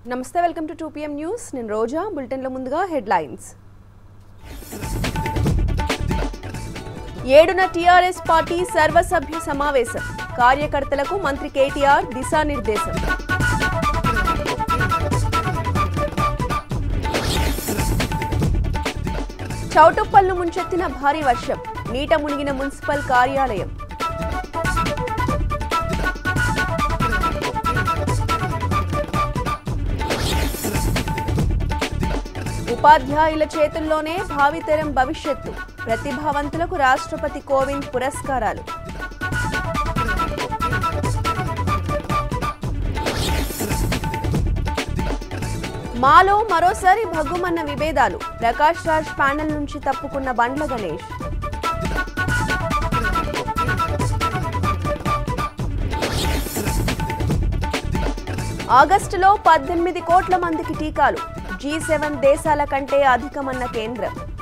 నమస్తే welcome to two PM news నేను రోజా బులెటిన్లో ముందుగా హెడ్లైన్స్ ఏడున టీఆర్ఎస్ పార్టీ సర్వసభ్య సమావేశం కార్యకర్తలకు మంత్రి కేటీఆర్ దిశానిర్దేశం చౌటుప్పల్ను ముంచెత్తిన భారీ వర్షం నీట మునిగిన మున్సిపల్ కార్యాలయం ఉపాధ్యాయుల చేతుల్లోనే భావితరం భవిష్యత్తు ప్రతిభావంతులకు రాష్ట్రపతి కోవింద్ పురస్కారాలు మాలో మరోసారి భగ్గుమన్న విభేదాలు ప్రకాష్ రాజ్ ప్యానెల్ నుంచి తప్పుకున్న బండ్ల గణేష్ ఆగస్టులో పద్దెనిమిది కోట్ల మందికి టీకాలు జీ సెవెన్ దేశాల కంటే అధికమన్న కేంద్రం